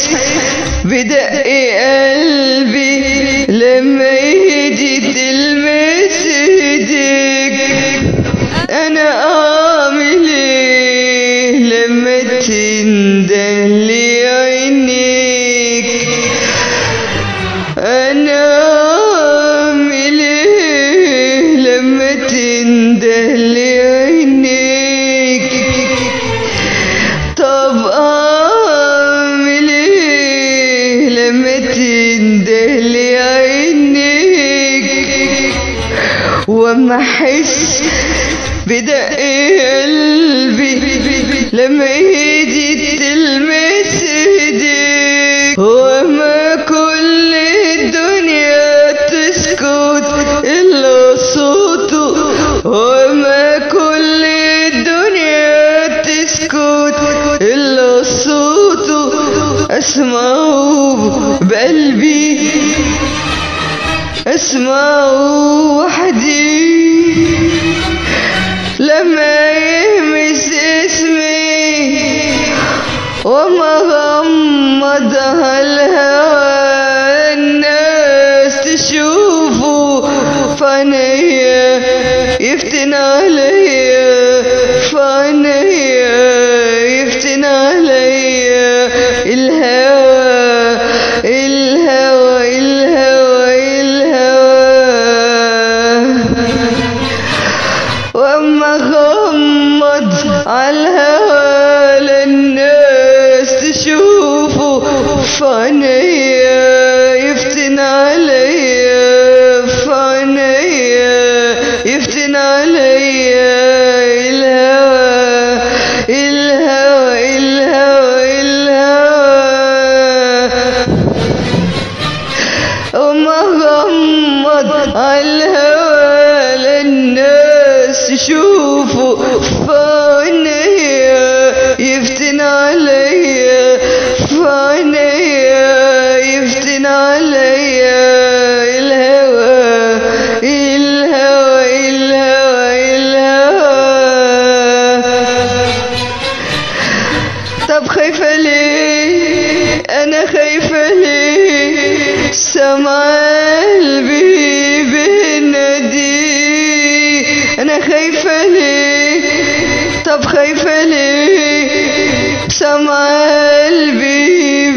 بدق قلبي لما يجي تلمس ايديك انا اعمل ايه لما تندهلي عينيك انا اعمل ايه لما تندهلي عينيك طب اعمل ايه لما تندهلي عينيك واما احس بدق قلبي لما يجي تلمس ايديك وما كل الدنيا تسكت الا صوته وما كل الدنيا تسكت الا صوته اسمعه بقلبي اسمعه وحدي لما يهمس اسمي وما غمضها الهوى الناس تشوفه فانيا يفتن عليا فانيا يفتن عليا الهوى الهوى الهوى الهوى واما غمض على الهوى للناس تشوفه فانيا يفتن عليا فانيا يفتن عليا الهوى الهوى الهوى الهوى وما غمض على الهوى للناس تشوفه فانيا يفتن عليا فانيا يفتن عليا الهوى الهوى الهوى الهوى طب خايفة ليه أنا خايفة ليه سمع قلبي بينادي أنا خايفة ليه طب خايفة ليه سمع قلبي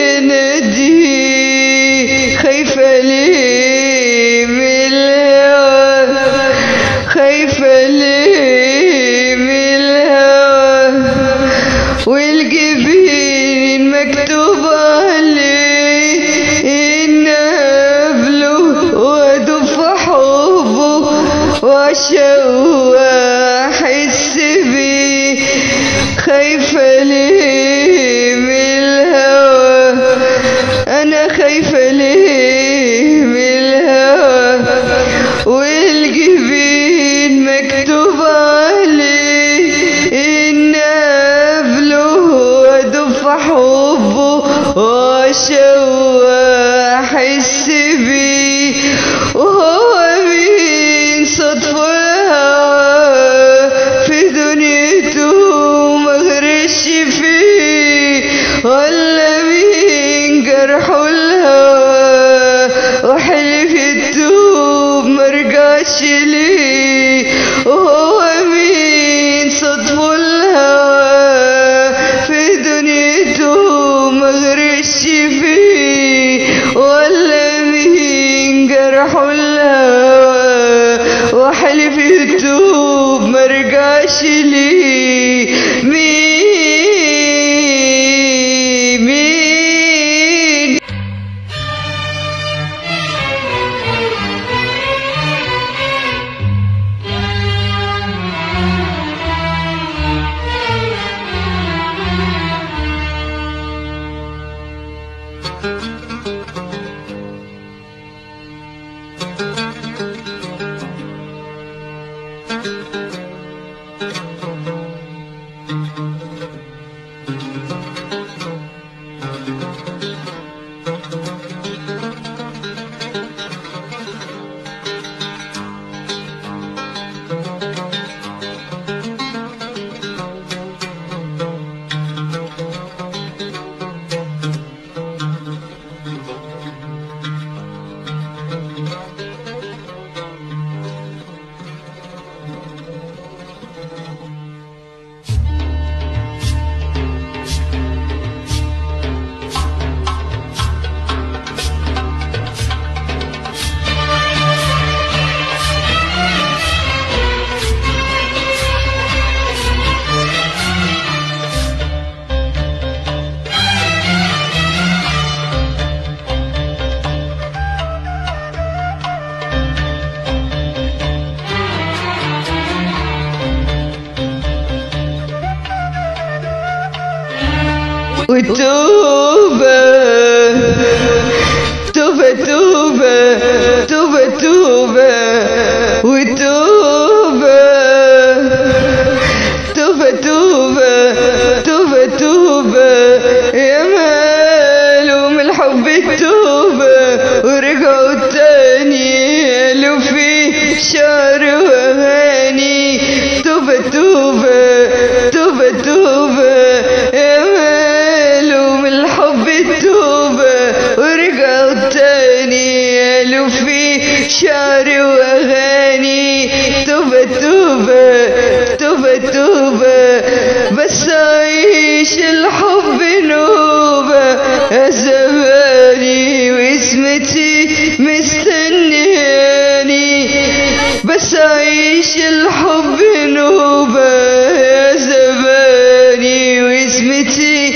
بينادي خايفة ليه من الهوى خايفة ليه من الهوى والجبين مكتوب عليه إن قبله وأدف حبه وأشوق أحس بيه خايفة ليه من الهوى أنا خايفة ليه من الهوى والجبين مكتوب عليه إن قبله وأدف حبه وأشوق أحس بيه وهو مين صدفة الهوى في دنيته مغرش فيه ولا مين جرحه الهوى وحلف التوب مرجعش ليه وهو مين صدفه الهوى في دنيته مغرش فيه ولا مين جرحه الهوى وحلف التوب مرجعش ليه مين مين وتوبة توبة توبة توبة توبة وتوبة توبة توبة توبة توبة يا مالو من الحب التوبة ورجعوا تاني قالوا في شعر وأغاني توبة توبة توبة توبة يا مالو من الحب التوبة ورجعوا تاني قالوا في شعر وأغاني توبة توبة توبة توبة بس أعيش الحب نوبة يا زماني واسمتي مستنياني بس أعيش الحب نوبة يا زماني واسمتي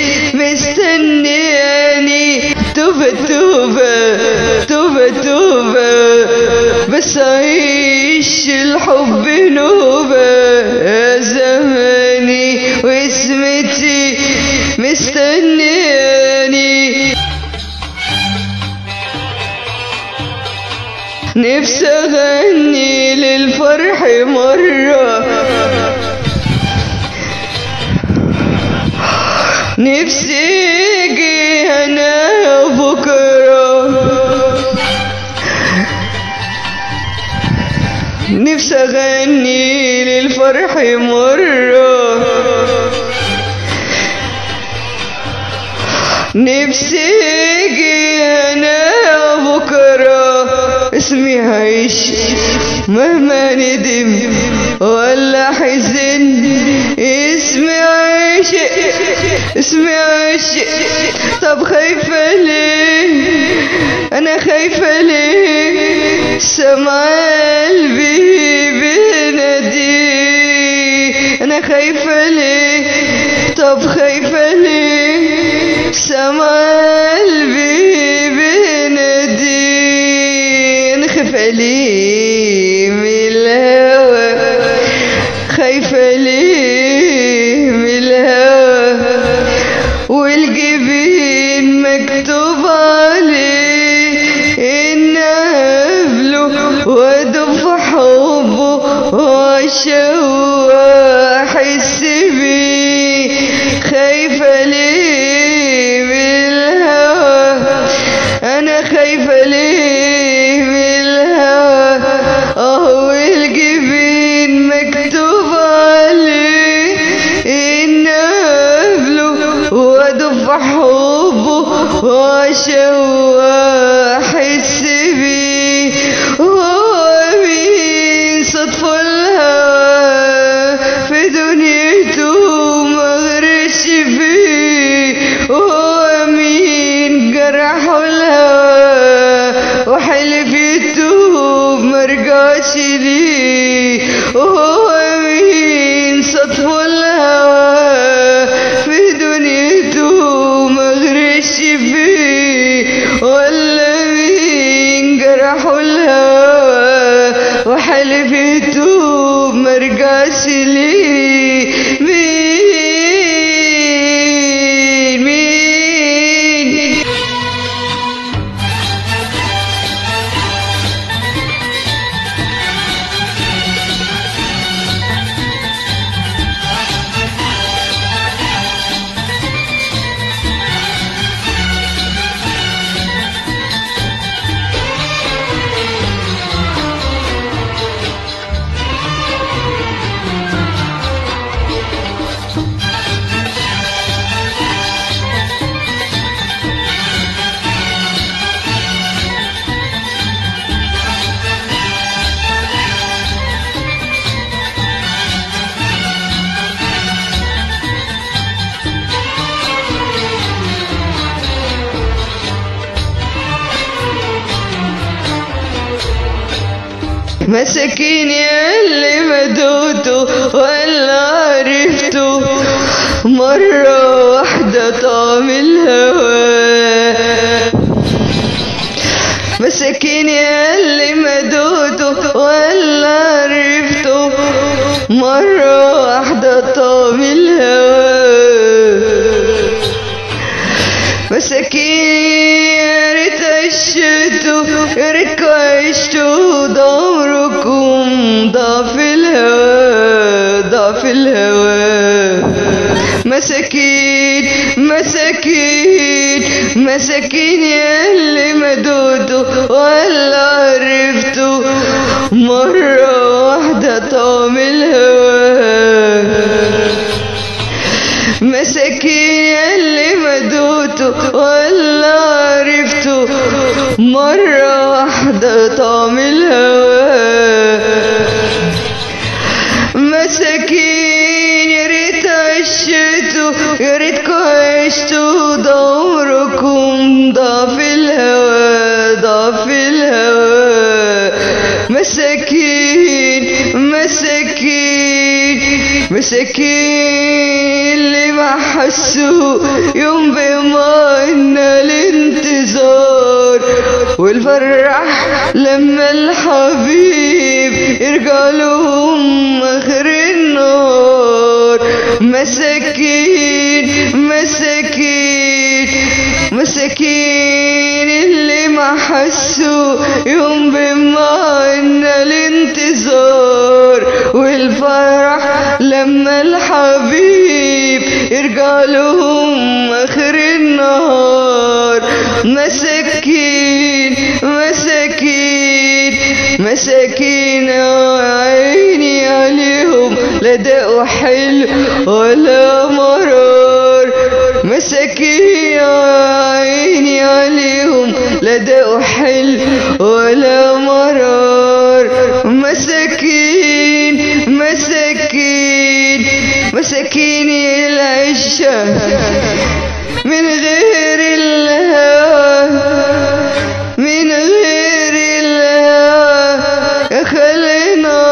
مستنياني توبة توبة توبة توبة بس أعيش الحب نوبة يا زماني واسمتي مستنياني نفسي أغني للفرح مرة نفسي اجي انا بكره نفسي اغني للفرح مره نفسي اجي انا بكره اسمي هعيش مهما ندم ولا حزن اسمي عاشق اسمي عاشق طب خايفة ليه انا خايفة ليه سمع قلبي بينادي انا خايفة ليه طب خايفة ليه سمع قلبي بينادي انا خايفة ليه من الهوى خايفة ليه من الهوى والجبين مكتوب عليه إن قبله وأدف حبه وأشوق أحس بيه خايفة ليه من الهوى أنا خايفة ليه من الهوى أهو الجبين مكتوب عليه إن قبله وأدف حبه وأشوق أحس بيه هو مين صدفة الهوى في دنيته مغرش فيه هو مين جرح الهوى وحلف يتوب مرجعش ليه وهو مين صدفة الهوى في دنيته مغرش فيه ولا مين جرح الهوى وحلف يتوب مرجعش ليه مين مين مسكين يلي ما دوته ولا عرفته مرة واحدة طعم الهوى مسكين يلي ما دوته ولا عرفته مرة واحدة طعم الهوى مساكين يا ريت عشتوا يا ريتكوا عشتوا ضمركم ضعف الهوى ضعف الهوى مساكين مساكين مساكين يا اللي ما دوتوا ولا عرفتوا مرة واحدة طعم الهوى مساكين اللي ما دوتوا ولا عرفتوا مرة واحدة طعم الهوى مساكين يا ريت عشتوا يا ريتكوا عشتوا دوركم ضعف الهوى ضعف الهوى مساكين مساكين مساكين اللي ما حسوا يوم بما ان الانتظار والفرح لما الحبيب يرجع لهم اخر النار مساكين مساكين مساكين اللي ما حسوا يوم بما ان الانتظار والفرح لما الحبيب يرجع لهم اخر النهار مساكين مساكين مساكين يا عيني عليهم لا داء حلو ولا مرار مساكين يا عيني عليهم لا داء حلو ولا مرار مساكين مساكين مساكين العشة من غير الهوى من غير الهوى يا خلينا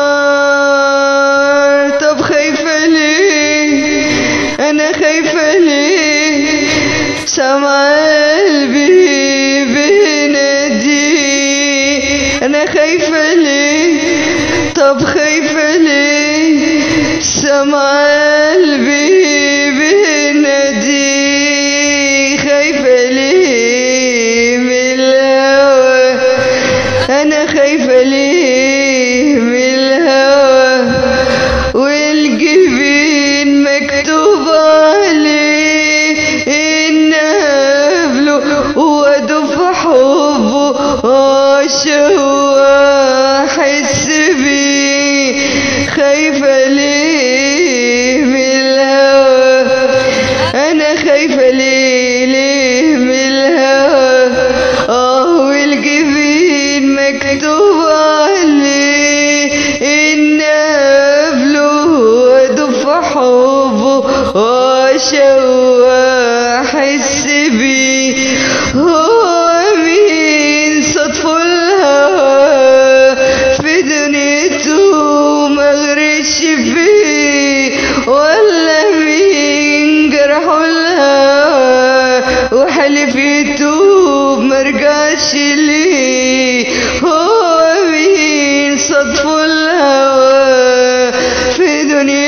طب خايفة ليه أنا خايفة ليه سمع قلبي بينادي أنا خايفة ليه طب خايفة ليه سمع قلبي بينادي خايفة ليه من الهوى أنا خايفة ليه من الهوى والجبين مكتوب عليه إن قبله وأدف حبه عاشق أحس بيه خايفة ليه من الهوى أنا خايفة ليه ليه من الهوى آه والجبين مكتوب عليه إن قبله وأدف حبه وأشوق أحس بيه هو مين صدفه الهوى في دنيته مغرش فيه ولا مين جرحه الهوى وحلف يتوب مرجعش ليه هو مين صدفه الهوى في دنيا